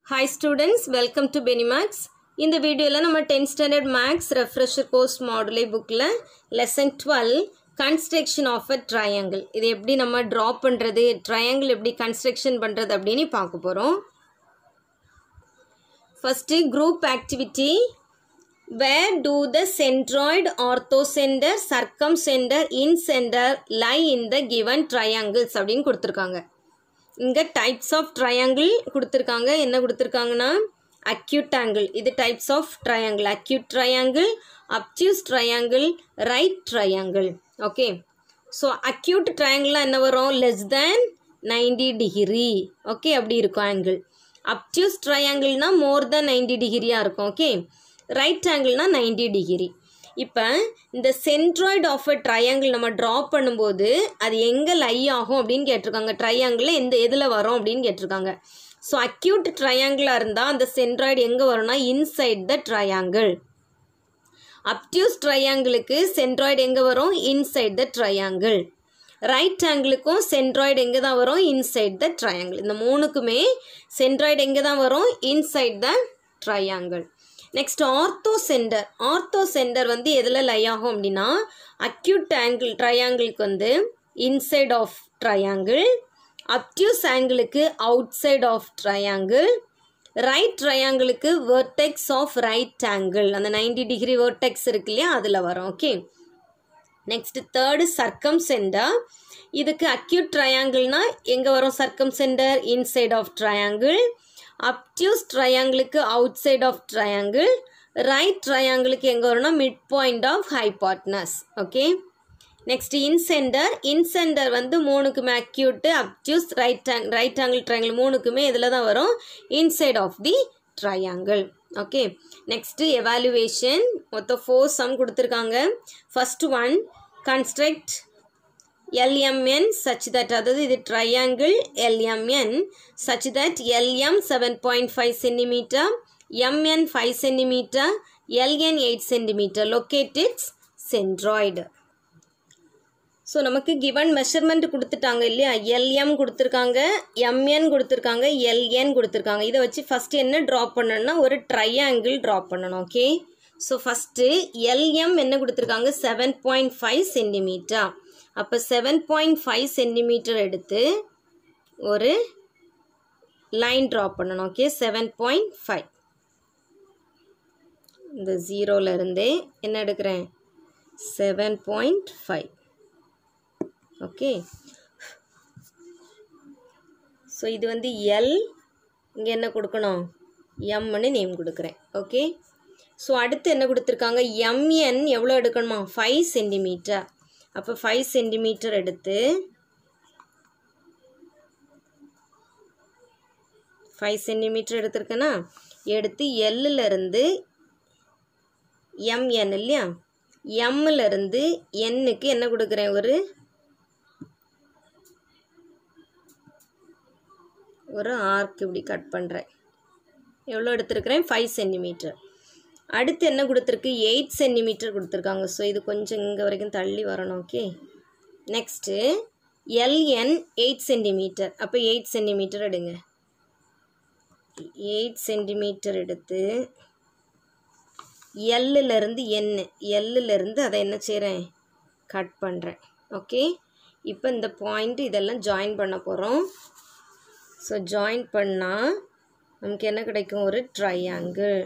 Hi students welcome to பெனிமேக்ஸ் இந்த வீடியோவில் நம்ம tenth standard maths refresher course module புக்கில் lesson twelve construction of a triangle இது எப்படி நம்ம ட்ரா பண்ணுறது ட்ரையாங்கிள் எப்படி கன்ஸ்ட்ரக்ஷன் பண்ணுறது அப்படின்னு பார்க்க போகிறோம் first group activity where do the centroid orthocentre circumcentre incentre lie in the given triangles அப்படின்னு கொடுத்துருக்காங்க இங்கே டைப்ஸ் ஆஃப் ட்ரையாங்கிள் கொடுத்துருக்காங்க என்ன கொடுத்துருக்காங்கன்னா அக்யூட் ஆங்கிள் இது types of triangle acute triangle obtuse triangle right triangle okay so acute ட்ரையாங்கிள்லாம் என்ன வரும் less than ninety degree okay அப்படி இருக்கும் ஆங்கிள் அப்டியூஸ் ட்ரையாங்கிள்னா மோர் தென் நைன்டி டிகிரியாக இருக்கும் ஓகே ரைட் ஆங்கிள்னா நைன்டி டிகிரி இப்போ இந்த சென்ட்ராய்டு ஆஃப் அ ட்ரையாங்கிள் நம்ம ட்ரா பண்ணும்போது அது எங்கே லை ஆகும் அப்படின்னு கேட்டிருக்காங்க ட்ரையாங்கிளில் எந்த எதில் வரும் அப்படின்னு கேட்டிருக்காங்க ஸோ அக்யூட் ட்ரையாங்கிளாக இருந்தால் அந்த சென்ட்ராய்டு எங்கே வரும்னா இன்சைட் த ட்ரையாங்கிள் அப்டியூஸ் ட்ரையாங்கிளுக்கு சென்ட்ராய்டு எங்கே வரும் இன்சைட் த ட்ரையாங்கிள் ரைட் ஆங்கிளுக்கும் சென்ட்ராய்டு எங்கே தான் வரும் இன்சைட் த ட்ரையாங்கிள் இந்த மூணுக்குமே சென்ட்ராய்டு எங்கே தான் வரும் inside the triangle next orthocentre orthocentre வந்து எதில் லை ஆகும் அப்படின்னா அக்யூட் ஆங்கிள் ட்ரையாங்கிளுக்கு வந்து இன்சைட் ஆஃப் ட்ரையாங்கிள் அப்டியூஸ் ஆங்கிளுக்கு outside of triangle right ட்ரையாங்கிளுக்கு வேர்டெக்ஸ் ஆஃப் ரைட் ஆங்கிள் அந்த நைன்டி டிகிரி வேர்டெக்ஸ் இருக்கு இல்லையா அதில் வரும் okay next third circumcentre இதுக்கு அக்யூட் ட்ரையாங்கிள்னா எங்கே வரும் circumcentre inside of triangle obtuse ட்ரையாங்கிளுக்கு outside of triangle right ட்ரையாங்கிளுக்கு எங்கே வரும்னா mid midpoint of hypotenuse okay next incentre incentre வந்து மூணுக்குமே அக்யூட்டு அப்டியூஸ் ரைட் ஆங் ரைட் ஆங்கிள் ட்ரையாங்கிள் மூணுக்குமே இதில் தான் வரும் inside of the triangle okay next evaluation மொத்தம் ஃபோர் சம் கொடுத்துருக்காங்க first one construct LMN such that அதாவது இது triangle LMN such that LM 7.5 cm MN 5 cm LN 8 cm locate its centroid so நமக்கு given measurement கொடுத்துட்டாங்க இல்லையா LM கொடுத்துருக்காங்க MN கொடுத்துருக்காங்க LN கொடுத்துருக்காங்க இதை வச்சு ஃபஸ்ட்டு என்ன ட்ரா பண்ணணும்னா ஒரு ட்ரையாங்கிள் ட்ரா பண்ணணும் ஓகே ஸோ ஃபஸ்ட்டு எல்எம் என்ன கொடுத்துருக்காங்க செவன் பாயிண்ட் ஃபைவ் சென்டிமீட்டர் அப்போ செவன் பாயிண்ட் ஃபைவ் சென்டிமீட்டர் எடுத்து ஒரு லைன் ட்ரா பண்ணணும் ஓகே செவன் பாயிண்ட் ஃபைவ் இந்த ஜீரோலேருந்தே என்ன எடுக்கிறேன் seven point five okay so இது வந்து எல் இங்கே என்ன கொடுக்கணும் எம்னு நேம் கொடுக்குறேன் ஓகே ஸோ அடுத்து என்ன கொடுத்துருக்காங்க எம்என் எவ்வளோ எடுக்கணுமா ஃபைவ் சென்டிமீட்டர் அப்போ ஃபைவ் சென்டிமீட்டர் எடுத்து ஃபைவ் சென்டிமீட்டர் எடுத்திருக்கேன்னா எடுத்து எல்லுலேருந்து எம்என் இல்லையா எம்மிலேருந்து எண்ணுக்கு என்ன கொடுக்குறேன் ஒரு ஒரு ஆர்க் இப்படி கட் பண்ணுறேன் எவ்வளோ எடுத்திருக்கிறேன் ஃபைவ் சென்டிமீட்டர் அடுத்து என்ன கொடுத்துருக்கு எயிட் சென்டிமீட்டர் கொடுத்துருக்காங்க ஸோ இது கொஞ்சம் இங்கே வரைக்கும் தள்ளி வரணும் okay next LN eight centimetre அப்போ எயிட் சென்டிமீட்டர் எடுங்க எயிட் சென்டிமீட்டர் எடுத்து எல்லுலேருந்து என் எல்லுலேருந்து அதை என்ன செய்கிறேன் கட் பண்ணுறேன் ஓகே இப்போ இந்த பாயிண்ட் இதெல்லாம் ஜாயின் பண்ண போகிறோம் ஸோ ஜாயின் பண்ணால் நமக்கு என்ன கிடைக்கும் ஒரு ட்ரையாங்கிள்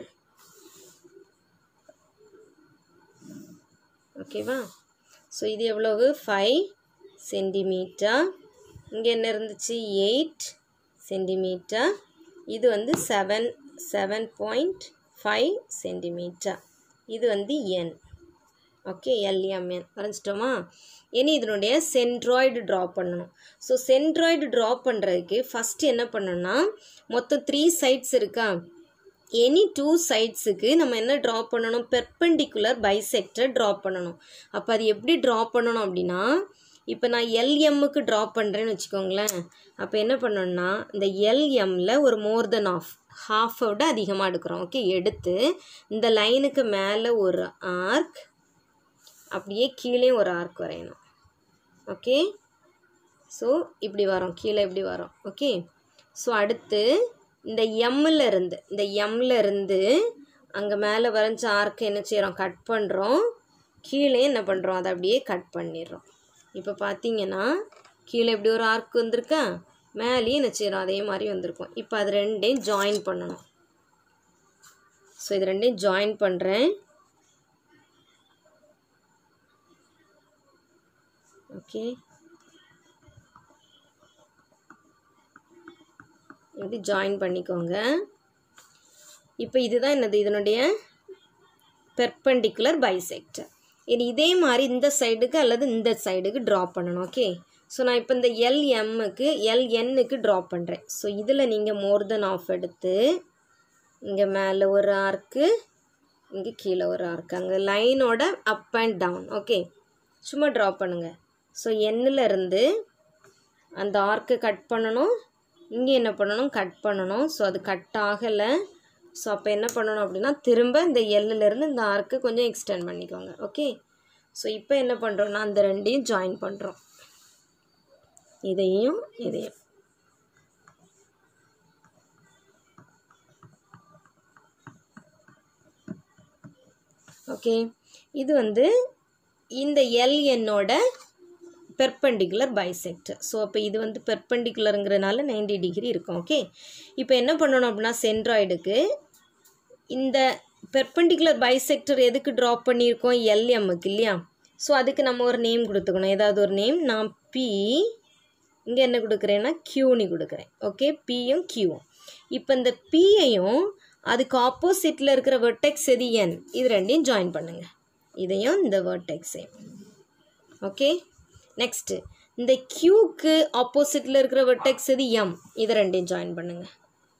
ஓகேவா ஸோ இது எவ்வளவு ஃபைவ் சென்டிமீட்டர் இங்கே என்ன இருந்துச்சு எயிட் சென்டிமீட்டர் இது வந்து seven seven point five centimetre இது வந்து என் ஓகே எல்எம்என் வரைஞ்சிட்டோமா இனி இதனுடைய சென்ட்ராய்டு ட்ரா பண்ணணும் ஸோ சென்ட்ராய்டு ட்ரா பண்ணுறதுக்கு ஃபஸ்ட்டு என்ன பண்ணணும்னா மொத்தம் த்ரீ சைட்ஸ் இருக்கா எனி டூ சைட்ஸுக்கு நம்ம என்ன ட்ரா பண்ணணும் பெர்பெண்டிகுலர் பைசெக்டர் ட்ரா பண்ணணும் அப்போ அது எப்படி ட்ரா பண்ணணும் அப்படின்னா இப்போ நான் எல்எம்முக்கு ட்ரா பண்ணுறேன்னு வச்சுக்கோங்களேன் அப்போ என்ன பண்ணணும்னா இந்த எல்எம்மில் ஒரு மோர் தென் ஆஃப் ஹாஃபை விட அதிகமாக எடுக்கிறோம் ஓகே எடுத்து இந்த லைனுக்கு மேலே ஒரு ஆர்க் அப்படியே கீழே ஒரு ஆர்க் வரையணும் ஓகே ஸோ இப்படி வரும் கீழே இப்படி வரும் ஓகே ஸோ அடுத்து இந்த எம்மில் இருந்து இந்த எம்மில் இருந்து அங்கே மேலே வரைஞ்ச ஆர்க்கை என்ன செய்கிறோம் கட் பண்ணுறோம் கீழே என்ன பண்ணுறோம் அதை அப்படியே கட் பண்ணிடுறோம் இப்போ பார்த்தீங்கன்னா கீழே எப்படி ஒரு ஆர்க் வந்திருக்கா மேலேயும் என்ன செய்கிறோம் அதே மாதிரி வந்திருக்கும் இப்போ அது ரெண்டையும் ஜாயின் பண்ணணும் ஸோ இது ரெண்டையும் ஜாயின் பண்ணுறேன் ஓகே இப்படி ஜாயின் பண்ணிக்கோங்க இப்போ இதுதான் என்னது இதனுடைய பெர்பெண்டிகுலர் பைசெக்டர் இது இதே மாதிரி இந்த சைடுக்கு அல்லது இந்த சைடுக்கு ட்ரா பண்ணணும் ஓகே ஸோ நான் இப்போ இந்த எல்எம்முக்கு எல்என்னுக்கு ட்ரா பண்ணுறேன் ஸோ இதில் நீங்கள் மோர் தென் ஆஃப் எடுத்து இங்கே மேலே ஒரு ஆர்க்கு இங்கே கீழே ஒரு ஆர்க்கு அங்கே லைனோட அப் அண்ட் டவுன் ஓகே சும்மா ட்ரா பண்ணுங்கள் ஸோ எண்ணில் இருந்து அந்த ஆர்க்கு கட் பண்ணணும் இங்கே என்ன பண்ணணும் கட் பண்ணணும் ஸோ அது கட் ஆகலை ஸோ அப்போ என்ன பண்ணணும் அப்படின்னா திரும்ப இந்த எல்லுலேருந்து இந்த ஆர்க்கு கொஞ்சம் எக்ஸ்டெண்ட் பண்ணிக்கோங்க ஓகே ஸோ இப்போ என்ன பண்ணுறோம்னா அந்த ரெண்டையும் ஜாயின் பண்ணுறோம் இதையும் இதையும் ஓகே இது வந்து இந்த எல் என்னோட பெர்பெண்டிகுலர் பைசெக்டர் ஸோ அப்போ இது வந்து பெர்பெண்டிகுலருங்கிறனால 90 டிகிரி இருக்கும் ஓகே இப்போ என்ன பண்ணணும் அப்படின்னா சென்ட்ராய்டுக்கு இந்த பெர்பெண்டிகுலர் பைசெக்டர் எதுக்கு ட்ரா பண்ணியிருக்கோம் எல்எம்முக்கு இல்லையா ஸோ அதுக்கு நம்ம ஒரு நேம் கொடுத்துக்கணும் ஏதாவது ஒரு நேம் நான் பி இங்கே என்ன கொடுக்குறேன்னா க்யூனி கொடுக்குறேன் ஓகே பியும் க்யூவும் இப்போ இந்த பியையும் அதுக்கு ஆப்போசிட்டில் இருக்கிற வெர்டெக்ஸ் எது என் இது ரெண்டையும் ஜாயின் பண்ணுங்கள் இதையும் இந்த வெர்டெக்ஸையும் ஓகே நெக்ஸ்ட்டு இந்த க்யூக்கு ஆப்போசிட்டில் இருக்கிற வெர்டெக்ஸ் எது எம் இதை ரெண்டையும் ஜாயின் பண்ணுங்கள்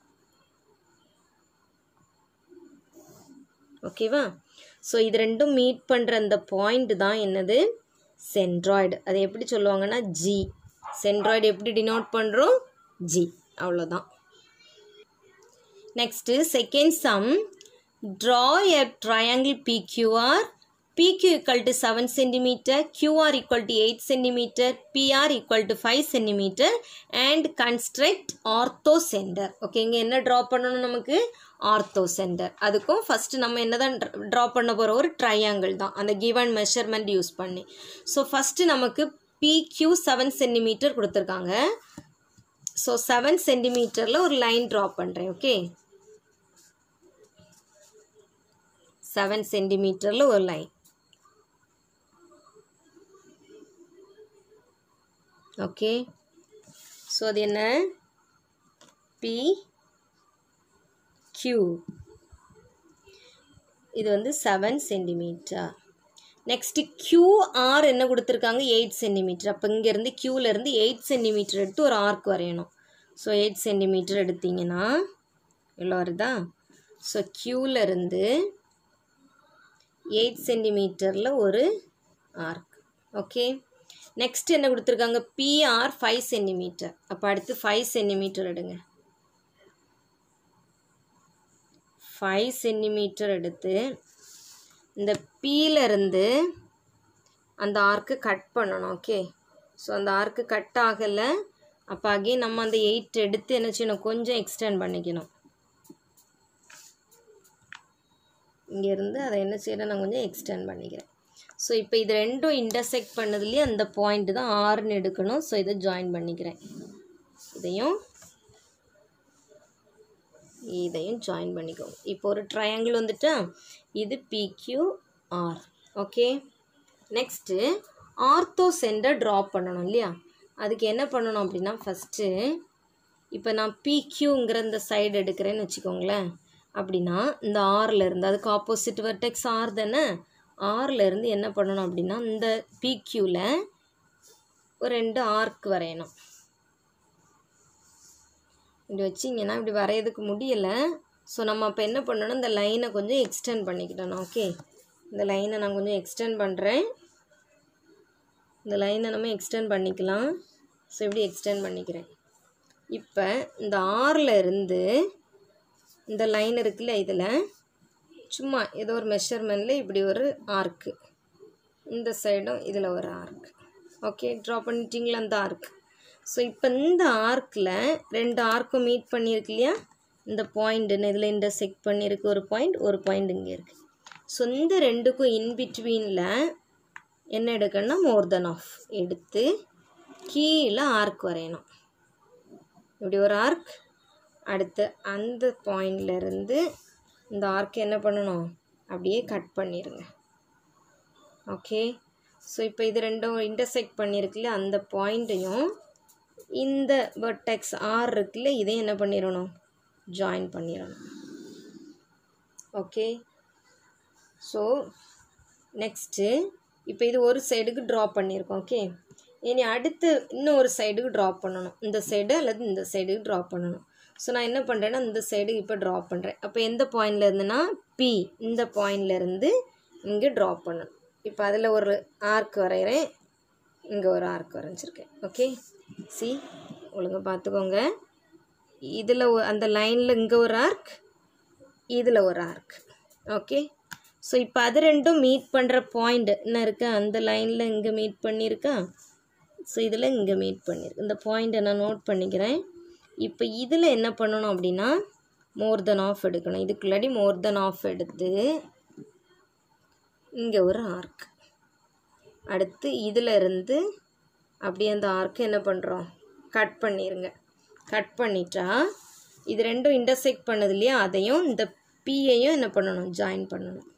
ஓகேவா ஸோ இது ரெண்டும் மீட் பண்ணுற அந்த பாயிண்ட் தான் என்னது சென்ட்ராய்டு அது எப்படி சொல்லுவாங்கன்னா ஜி சென்ட்ராய்டு எப்படி டினோட் பண்ணுறோம் ஜி அவ்வளோதான் next second sum draw a triangle PQR PQ equal to 7 cm, QR equal to 8 cm, PR equal to 5 cm and construct orthocenter. Okay இங்கே என்ன ட்ரா பண்ணணும் நமக்கு ஆர்த்தோசென்டர் அதுக்கும் ஃபஸ்ட்டு நம்ம என்ன தான் ட்ரா பண்ண போகிற ஒரு ட்ரையாங்கிள் தான் அந்த கிவன் மெஷர்மெண்ட் யூஸ் பண்ணி ஸோ ஃபஸ்ட்டு நமக்கு பிக்யூ செவன் சென்டிமீட்டர் கொடுத்துருக்காங்க ஸோ செவன் சென்டிமீட்டரில் ஒரு லைன் ட்ரா பண்ணுறேன் ஓகே செவன் சென்டிமீட்டரில் ஒரு லைன் ஓகே ஸோ அது என்ன பி கியூ இது வந்து செவன் சென்டிமீட்டர் நெக்ஸ்ட்டு கியூஆர் என்ன கொடுத்துருக்காங்க எயிட் சென்டிமீட்டர் அப்போ இங்கேருந்து க்யூலேருந்து எயிட் சென்டிமீட்டர் எடுத்து ஒரு ஆர்க் வரையணும் ஸோ எயிட் சென்டிமீட்டர் எடுத்தீங்கன்னா எவ்வளோ வருதா ஸோ க்யூலேருந்து எயிட் சென்டிமீட்டரில் ஒரு ஆர்க் ஓகே நெக்ஸ்ட் என்ன கொடுத்துருக்காங்க பிஆர் ஃபைவ் சென்டிமீட்டர் அப்போ அடுத்து ஃபைவ் சென்டிமீட்டர் எடுங்க ஃபைவ் சென்டிமீட்டர் எடுத்து இந்த பீலேருந்து அந்த ஆர்க்கு கட் பண்ணணும் ஓகே ஸோ அந்த ஆர்க்கு கட் ஆகலை அப்போ அகைன் நம்ம அந்த எயிட் எடுத்து என்ன செய்யணும் கொஞ்சம் எக்ஸ்டெண்ட் பண்ணிக்கணும் இங்கேருந்து அதை என்ன செய்யணும் நான் கொஞ்சம் எக்ஸ்டெண்ட் பண்ணிக்கிறேன் ஸோ இப்போ இது ரெண்டும் இன்டர்செக்ட் பண்ணதுலேயே அந்த பாயிண்ட் தான் ஆறுன்னு எடுக்கணும் ஸோ இதை ஜாயின் பண்ணிக்கிறேன் இதையும் இதையும் ஜாயின் பண்ணிக்கோங்க இப்போ ஒரு ட்ரையாங்கிள் வந்துட்டா இது PQR okay next orthocentre draw பண்ணணும் இல்லையா அதுக்கு என்ன பண்ணணும் அப்படின்னா ஃபஸ்ட்டு இப்போ நான் பிக்யூங்கிற இந்த சைடு எடுக்கிறேன்னு வச்சுக்கோங்களேன் அப்படின்னா இந்த ஆறில் இருந்து அதுக்கு ஆப்போசிட் வர்டெக்ஸ் ஆர் தானே ஆறில் இருந்து என்ன பண்ணணும் அப்படின்னா இந்த பிக்யூவில் ஒரு ரெண்டு ஆர்க் வரையணும் இப்படி வச்சிங்கன்னா இப்படி வரையறதுக்கு முடியலை ஸோ நம்ம அப்போ என்ன பண்ணணும் இந்த லைனை கொஞ்சம் எக்ஸ்டெண்ட் பண்ணிக்கிட்டணும் ஓகே இந்த லைனை நான் கொஞ்சம் எக்ஸ்டெண்ட் பண்ணுறேன் இந்த லைனை நம்ம எக்ஸ்டெண்ட் பண்ணிக்கலாம் ஸோ இப்படி எக்ஸ்டெண்ட் பண்ணிக்கிறேன் இப்போ இந்த ஆறில் இருந்து இந்த லைன் இருக்குல்ல இதில் சும்மா ஏதோ ஒரு மெஷர்மெண்ட்டில் இப்படி ஒரு ஆர்க்கு இந்த சைடும் இதில் ஒரு ஆர்க் ஓகே ட்ரா பண்ணிட்டீங்களா அந்த ஆர்க் ஸோ இப்போ இந்த ஆர்க்கில் ரெண்டு ஆர்க்கும் மீட் பண்ணியிருக்கு இல்லையா இந்த பாயிண்ட்னு இதில் இன்டர்செக்ட் பண்ணியிருக்கு ஒரு பாயிண்ட் ஒரு பாயிண்ட் இங்கே இருக்குது ஸோ இந்த ரெண்டுக்கும் இன்பிட்வீனில் என்ன எடுக்கணும்னா மோர் தென் ஆஃப் எடுத்து கீழே ஆர்க் வரையணும் இப்படி ஒரு ஆர்க் அடுத்து அந்த பாயிண்ட்ல இருந்து இந்த ஆர்க் என்ன பண்ணணும் அப்படியே கட் பண்ணிடுங்க ஓகே ஸோ இப்போ இது ரெண்டும் இன்டர்செக்ட் பண்ணியிருக்குல்ல அந்த பாயிண்ட்டையும் இந்த வெர்டெக்ஸ் ஆர் இருக்குல்ல இதையும் என்ன பண்ணிடணும் ஜாயின் பண்ணிடணும் ஓகே ஸோ நெக்ஸ்ட்டு இப்போ இது ஒரு சைடுக்கு ட்ரா பண்ணியிருக்கோம் ஓகே இனி அடுத்து இன்னும் ஒரு சைடுக்கு ட்ரா பண்ணணும் இந்த சைடு அல்லது இந்த சைடுக்கு ட்ரா பண்ணணும் ஸோ நான் என்ன பண்ணுறேன்னா இந்த சைடு இப்போ ட்ரா பண்ணுறேன் அப்போ எந்த பாயிண்டில் இருந்துன்னா பி இந்த பாயிண்ட்ல இருந்து இங்கே ட்ரா பண்ணணும் இப்போ அதில் ஒரு ஆர்க் வரைகிறேன் இங்கே ஒரு ஆர்க் வரைஞ்சிருக்கேன் ஓகே சி ஒழுங்கா பார்த்துக்கோங்க இதில் அந்த லைனில் இங்கே ஒரு ஆர்க் இதில் ஒரு ஆர்க் ஓகே ஸோ இப்போ அது ரெண்டும் மீட் பண்ணுற பாயிண்ட் என்ன இருக்கா அந்த லைனில் இங்கே மீட் பண்ணியிருக்கா ஸோ இதில் இங்கே மீட் பண்ணியிருக்கு இந்த பாயிண்ட்டை நான் நோட் பண்ணிக்கிறேன் இப்போ இதில் என்ன பண்ணணும் அப்படின்னா மோர் தென் ஆஃப் எடுக்கணும் இதுக்குள்ளாடி மோர் தென் ஆஃப் எடுத்து இங்கே ஒரு ஆர்க் அடுத்து இதில் இருந்து அப்படியே அந்த ஆர்க்கு என்ன பண்ணுறோம் கட் பண்ணிடுங்க கட் பண்ணிட்டா இது ரெண்டும் இன்டர்செக்ட் பண்ணது இல்லையா அதையும் இந்த பியையும் என்ன பண்ணணும் ஜாயின் பண்ணணும்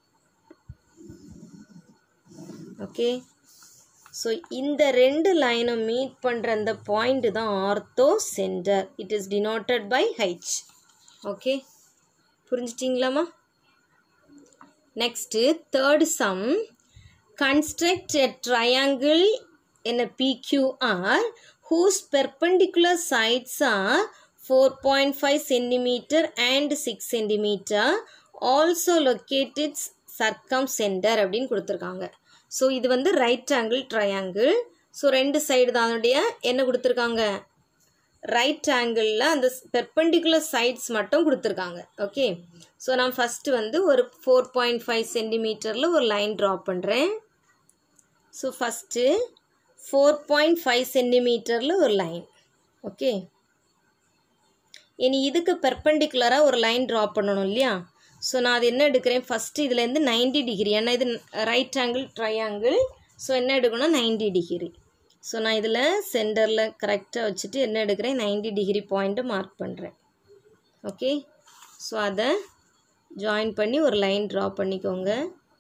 ஓகே ஸோ இந்த ரெண்டு லைனும் மீட் பண்ணுற அந்த பாயிண்ட் தான் orthocentre it is denoted by H okay புரிஞ்சிட்டிங்களாம்மா next third sum construct a triangle in a PQR whose perpendicular sides are 4.5 centimeter and 6 centimeter also located circumcenter அப்படின்னு கொடுத்துருக்காங்க so இது வந்து ரைட் ஆங்கிள் ட்ரையாங்கிள் ஸோ ரெண்டு side தான் அதனுடைய என்ன கொடுத்துருக்காங்க ரைட் ஆங்கிளில் அந்த பெர்பெண்டிகுலர் சைட்ஸ் மட்டும் கொடுத்துருக்காங்க ஓகே ஸோ நான் ஃபஸ்ட்டு வந்து ஒரு ஃபோர் பாயிண்ட் ஃபைவ் சென்டிமீட்டரில் ஒரு லைன் ட்ரா பண்ணுறேன் so first four point five சென்டிமீட்டரில் ஒரு லைன் ஓகே இனி இதுக்கு பெர்பெண்டிகுலராக ஒரு லைன் ட்ரா பண்ணணும் இல்லையா ஸோ நான் அது என்ன எடுக்கிறேன் ஃபஸ்ட்டு இதுலேருந்து நைன்டி டிகிரி ஏன்னா இது ரைட் ஆங்கிள் ட்ரையாங்கிள் ஸோ என்ன எடுக்கணும் நைன்டி டிகிரி ஸோ நான் இதில் சென்டரில் கரெக்டாக வச்சுட்டு என்ன எடுக்கிறேன் நைன்டி டிகிரி பாயிண்ட்டை மார்க் பண்ணுறேன் ஓகே ஸோ அதை ஜாயின் பண்ணி ஒரு லைன் ட்ரா பண்ணிக்கோங்க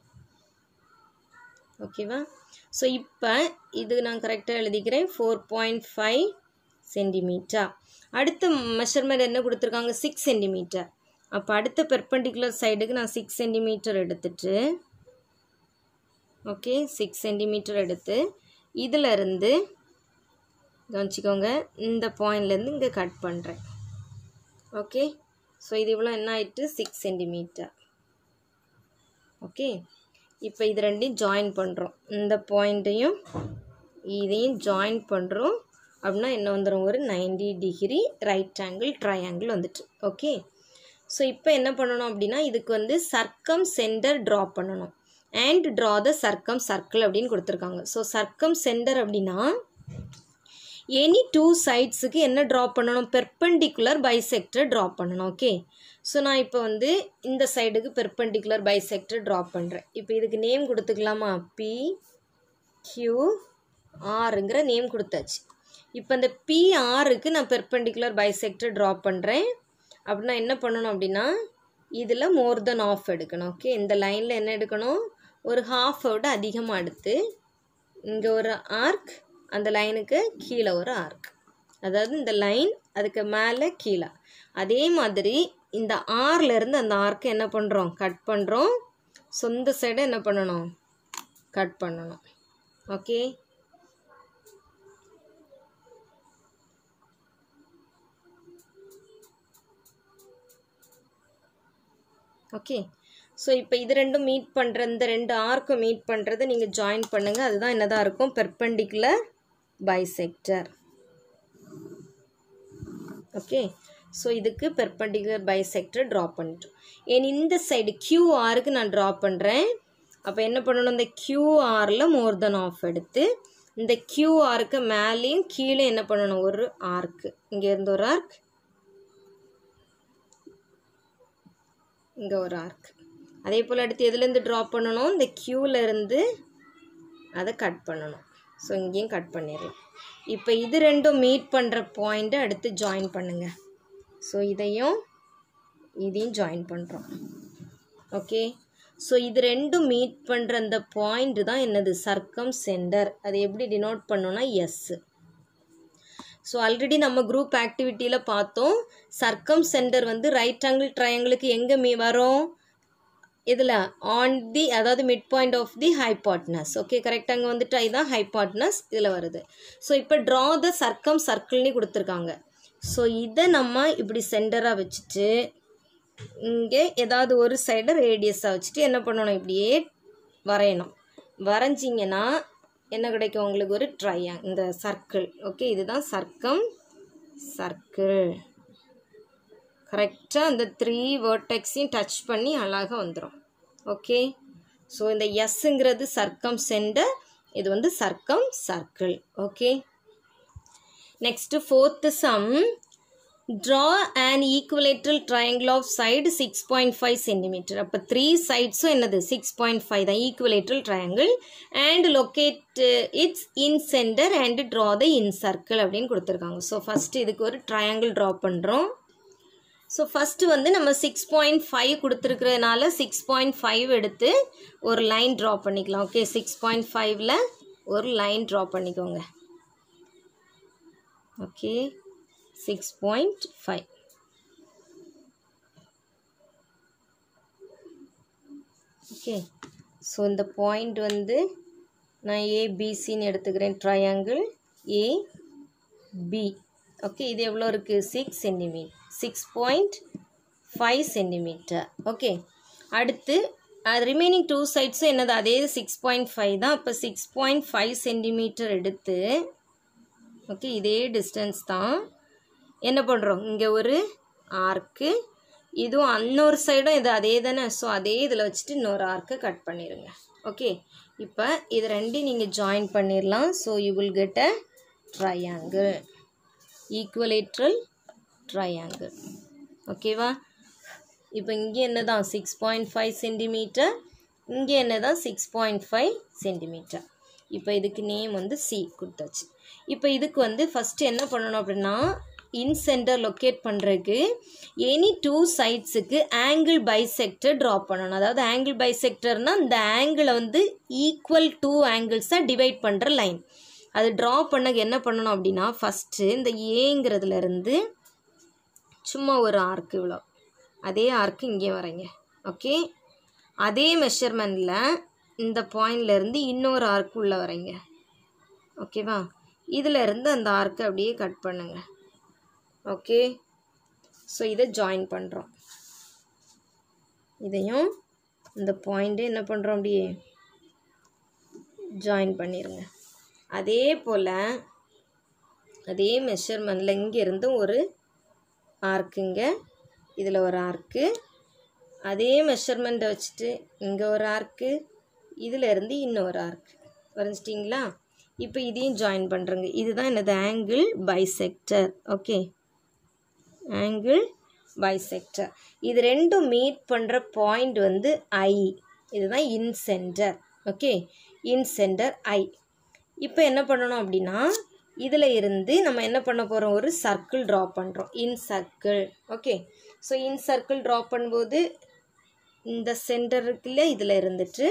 ஓகேவா ஸோ இப்போ இது நான் கரெக்டாக எழுதிக்கிறேன் ஃபோர் பாயிண்ட் ஃபைவ் சென்டிமீட்டர் அடுத்த மெஷர்மெண்ட் என்ன கொடுத்துருக்காங்க சிக்ஸ் சென்டிமீட்டர் அப்போ அடுத்த பெர்பெண்டிகுலர் சைடுக்கு நான் சிக்ஸ் சென்டிமீட்டர் எடுத்துட்டு ஓகே சிக்ஸ் சென்டிமீட்டர் எடுத்து இதில் இருந்து கவனிச்சிக்கோங்க இந்த பாயிண்ட்லேருந்து இங்கே கட் பண்ணுறேன் ஓகே ஸோ இது இவ்வளோ என்ன ஆயிட்டு சிக்ஸ் சென்டிமீட்டர் ஓகே இப்போ இது ரெண்டையும் ஜாயின் பண்ணுறோம் இந்த பாயிண்ட்டையும் இதையும் ஜாயின் பண்ணுறோம் அப்படின்னா என்ன வந்துடும் ஒரு ninety degree right angle triangle வந்துட்டு ஓகே ஸோ இப்போ என்ன பண்ணணும் அப்படின்னா இதுக்கு வந்து சர்க்கம் சென்டர் ட்ரா பண்ணணும் and draw the circumcircle அப்படின்னு கொடுத்துருக்காங்க ஸோ சர்க்கம் சென்டர் அப்படின்னா எனி டூ சைட்ஸுக்கு என்ன ட்ரா பண்ணணும் பெர்பெண்டிகுலர் பைசெக்டர் ட்ரா பண்ணணும் ஓகே ஸோ நான் இப்போ வந்து இந்த சைடுக்கு பெர்பெண்டிகுலர் பைசெக்டர் ட்ரா பண்ணுறேன் இப்போ இதுக்கு நேம் கொடுத்துக்கலாமா பி கியூ ஆருங்கிற நேம் கொடுத்தாச்சு இப்போ இந்த பி ஆருக்கு நான் பெர்பெண்டிகுலர் பைசெக்டர் ட்ரா பண்ணுறேன் அப்படின்னா என்ன பண்ணணும் அப்படின்னா இதில் மோர் தென் ஆஃப் எடுக்கணும் ஓகே இந்த லைனில் என்ன எடுக்கணும் ஒரு ஹாஃபை விட அதிகமாக எடுத்து இங்கே ஒரு ஆர்க் அந்த லைனுக்கு கீழே ஒரு ஆர்க் அதாவது இந்த லைன் அதுக்கு மேலே கீழே அதே மாதிரி இந்த ஆர்ல இருந்து அந்த ஆர்க்கை என்ன பண்ணுறோம் கட் பண்ணுறோம் சொந்த சைடை என்ன பண்ணணும் கட் பண்ணணும் ஓகே ஓகே ஸோ இப்போ இது ரெண்டும் மீட் பண்ணுற இந்த ரெண்டு ஆர்க்கும் மீட் பண்ணுறதை நீங்கள் ஜாயின் பண்ணுங்கள் அதுதான் என்னதான் இருக்கும் பெர்பெண்டிகுலர் பைசெக்டர் ஓகே ஸோ இதுக்கு பெர்பெண்டிகுலர் பைசெக்டர் ட்ரா பண்ணிட்டோம் ஏன் இந்த சைடு கியூஆருக்கு நான் ட்ரா பண்ணுறேன் அப்போ என்ன பண்ணணும் இந்த கியூஆரில் மோர் தென் ஆஃப் எடுத்து இந்த கியூஆருக்கு மேலேயும் கீழே என்ன பண்ணணும் ஒரு ஆர்க்கு இங்கே இருந்து ஒரு ஆர்க் இங்கே ஒரு ஆர்க் அதே போல் அடுத்து எதுலேருந்து ட்ரா பண்ணணும் இந்த க்யூவில் இருந்து அதை கட் பண்ணணும் ஸோ இங்கேயும் கட் பண்ணிடலாம் இப்போ இது ரெண்டும் மீட் பண்ணுற பாயிண்ட்டை அடுத்து ஜாயின் பண்ணுங்க ஸோ இதையும் இதையும் ஜாயின் பண்ணுறோம் ஓகே ஸோ இது ரெண்டும் மீட் பண்ணுற அந்த பாயிண்ட் தான் என்னது சர்க்கம் சென்டர் அது எப்படி டினோட் பண்ணோன்னா எஸ்ஸு ஸோ ஆல்ரெடி நம்ம குரூப் ஆக்டிவிட்டியில் பார்த்தோம் சர்க்கம் சென்டர் வந்து ரைட் ஆங்கிள் ட்ரையாங்கிளுக்கு எங்கே மீ வரும் இதில் ஆன் தி அதாவது midpoint of the hypotenuse okay கரெக்டாக அங்கே வந்துட்டு இதுதான் ஹைபாட்னஸ் இதில் வருது ஸோ இப்போ ட்ரா த சர்க்கம் சர்க்கிள்னு கொடுத்துருக்காங்க ஸோ இதை நம்ம இப்படி சென்டராக வச்சுட்டு இங்கே ஏதாவது ஒரு சைடை ரேடியஸாக வச்சுட்டு என்ன பண்ணணும் இப்படியே வரையணும் வரைஞ்சிங்கன்னா என்ன கிடைக்கும் உங்களுக்கு ஒரு ட்ரையாங் இந்த சர்க்கிள் ஓகே இதுதான் சர்க்கம் சர்க்கிள் கரெக்டாக அந்த த்ரீ வேர்டெக்ஸையும் டச் பண்ணி அழகாக வந்துடும் ஓகே ஸோ இந்த எஸ்ஸுங்கிறது சர்க்கம் சென்டர் இது வந்து circumcircle okay next fourth sum draw and equilateral triangle of side six point five centimetre அப்போ த்ரீ சைட்ஸும் என்னது சிக்ஸ் பாயிண்ட் ஃபைவ் தான் equilateral triangle and locate its incentre and draw the incircle அப்படின்னு கொடுத்துருக்காங்க so first இதுக்கு ஒரு triangle draw பண்ணுறோம் so first வந்து நம்ம சிக்ஸ் பாயிண்ட் ஃபைவ் கொடுத்துருக்கிறதுனால சிக்ஸ் பாயிண்ட் ஃபைவ் எடுத்து ஒரு லைன் ட்ரா பண்ணிக்கலாம் ஓகே சிக்ஸ் பாயிண்ட் ஃபைவ்ல ஒரு லைன் ட்ரா பண்ணிக்கோங்க okay six point five okay so இந்த பாயிண்ட் வந்து நான் ஏபிசின்னு எடுத்துக்கிறேன் ட்ரையாங்கிள் ஏ பி ஓகே இது எவ்வளோ இருக்குது six centimetre six point five centimetre okay அடுத்து அது ரிமைனிங் டூ சைட்ஸும் என்னது அதே சிக்ஸ் பாயிண்ட் ஃபைவ் தான் அப்போ சிக்ஸ் பாயிண்ட் ஃபைவ் சென்டிமீட்டர் எடுத்து ஓகே இதே டிஸ்டன்ஸ் தான் என்ன பண்ணுறோம் இங்கே ஒரு ஆர்க்கு இதுவும் இன்னொரு சைடும் இது அதே தானே ஸோ அதே இதில் வச்சுட்டு இன்னொரு ஆர்க்கை கட் பண்ணிடுங்க ஓகே இப்போ இது ரெண்டையும் நீங்கள் ஜாயின் பண்ணிடலாம் so you will get a triangle equilateral triangle ஓகேவா இப்போ இங்கே என்ன தான் சிக்ஸ் பாயிண்ட் ஃபைவ் சென்டிமீட்டர் இங்கே என்ன தான் சிக்ஸ் பாயிண்ட் ஃபைவ் சென்டிமீட்டர் இப்போ இதுக்கு நேம் வந்து சி கொடுத்தாச்சு இப்போ இதுக்கு வந்து ஃபஸ்ட்டு என்ன பண்ணணும் அப்படின்னா இன் சென்டர் லொக்கேட் பண்ணுறதுக்கு எனி டூ சைட்ஸுக்கு ஆங்கிள் பைசெக்டர் ட்ரா பண்ணணும் அதாவது ஆங்கிள் பைசெக்டர்னால் இந்த ஆங்கிளை வந்து ஈக்குவல் டூ ஆங்கிள்ஸாக டிவைட் பண்ணுற லைன் அது ட்ரா பண்ண என்ன பண்ணணும் அப்படின்னா ஃபஸ்ட்டு இந்த ஏங்கிறதுலேருந்து சும்மா ஒரு ஆர்க்கு இவ்வளோ அதே ஆர்க்கு இங்கே வரைங்க ஓகே அதே மெஷர்மெண்ட்டில் இந்த பாயிண்ட்லேருந்து இன்னொரு ஆர்க்கு உள்ளே வரைங்க ஓகேவா இதில் இருந்து அந்த ஆர்க்கை அப்படியே கட் பண்ணுங்க ஓகே ஸோ இதை ஜாயின் பண்ணுறோம் இதையும் இந்த பாயிண்ட்டு என்ன பண்ணுறோம் அப்படியே ஜாயின் பண்ணிடுங்க அதே போல் அதே மெஷர்மெண்ட்டில் இங்கேருந்து ஒரு ஆர்க்குங்க இதில் ஒரு ஆர்க்கு அதே மெஷர்மெண்ட்டை வச்சுட்டு இங்கே ஒரு ஆர்க்கு இதில் இருந்து இன்னொரு ஆர்க்கு வரைஞ்சிட்டிங்களா இப்போ இதையும் ஜாயின் பண்ணுறேங்க இதுதான் என்னது angle bisector okay angle bisector இது ரெண்டும் மீட் பண்ணுற பாயிண்ட் வந்து ஐ இதுதான் incentre okay incentre I இப்போ என்ன பண்ணணும் அப்படின்னா இதில் இருந்து நம்ம என்ன பண்ண போகிறோம் ஒரு சர்க்கிள் ட்ரா பண்ணுறோம் incircle okay so incircle draw பண்ணும்போது இந்த சென்டர் இருக்குல்ல இதில் இருந்துட்டு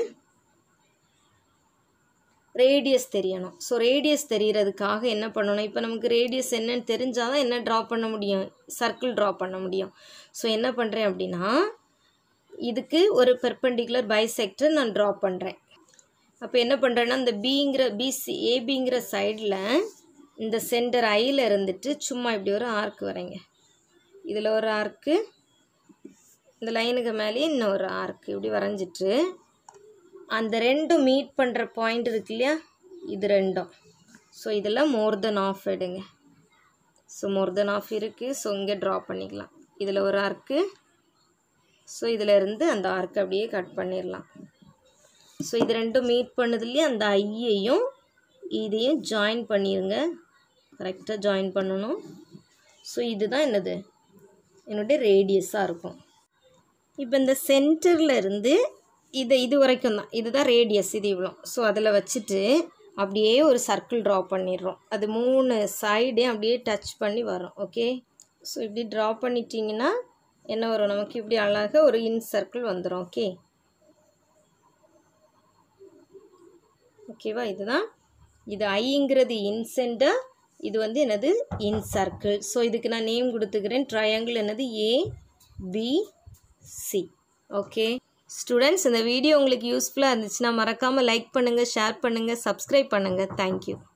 ரேடியஸ் தெரியணும் ஸோ ரேடியஸ் தெரியறதுக்காக என்ன பண்ணணும் இப்போ நமக்கு ரேடியஸ் என்னன்னு தெரிஞ்சால் தான் என்ன ட்ரா பண்ண முடியும் சர்க்கிள் ட்ரா பண்ண முடியும் ஸோ என்ன பண்ணுறேன் அப்படின்னா இதுக்கு ஒரு பெர்பெண்டிகுலர் பைசெக்டர் நான் ட்ரா பண்ணுறேன் அப்போ என்ன பண்ணுறேன்னா இந்த பிங்கிற பிசி ஏபிங்கிற சைடில் இந்த சென்டர் ஐயில் இருந்துட்டு சும்மா இப்படி ஒரு ஆர்க் வரைங்க இதில் ஒரு ஆர்க்கு இந்த லைனுக்கு மேலேயே இன்னொரு ஆர்க் இப்படி வரைஞ்சிட்டு அந்த ரெண்டும் மீட் பண்ணுற பாயிண்ட் இருக்கு இல்லையா இது ரெண்டும் ஸோ இதில் மோர் தென் ஆஃப் எடுங்க ஸோ மோர் தென் ஆஃப் இருக்குது ஸோ இங்கே ட்ரா பண்ணிக்கலாம் இதில் ஒரு ஆர்க்கு ஸோ இதில் இருந்து அந்த ஆர்க் அப்படியே கட் பண்ணிடலாம் ஸோ இது ரெண்டும் மீட் பண்ணது இல்லையா அந்த ஐயையும் இதையும் ஜாயின் பண்ணிடுங்க கரெக்டாக ஜாயின் பண்ணணும் ஸோ இதுதான் என்னது என்னுடைய ரேடியஸாக இருக்கும் இப்போ இந்த சென்டரில் இருந்து இது இது வரைக்கும் தான் இதுதான் ரேடியஸ் இது இவ்வளோ ஸோ அதில் வச்சுட்டு அப்படியே ஒரு சர்க்கிள் ட்ரா பண்ணிடுறோம் அது மூணு சைடையும் அப்படியே டச் பண்ணி வரும் ஓகே ஸோ இப்படி ட்ரா பண்ணிட்டீங்கன்னா என்ன வரும் நமக்கு இப்படி அழகாக ஒரு இன் சர்க்கிள் வந்துடும் ஓகே ஓகேவா இதுதான் இது ஐங்கிறது இன் சென்டர் இது வந்து என்னது இன் சர்க்கிள் ஸோ இதுக்கு நான் நேம் கொடுத்துக்கிறேன் ட்ரையாங்கிள் என்னது A B C okay students இந்த வீடியோ உங்களுக்கு யூஸ்ஃபுல்லாக இருந்துச்சுன்னா மறக்காமல் லைக் பண்ணுங்கள் ஷேர் பண்ணுங்கள் சப்ஸ்கிரைப் பண்ணுங்கள் தேங்க்யூ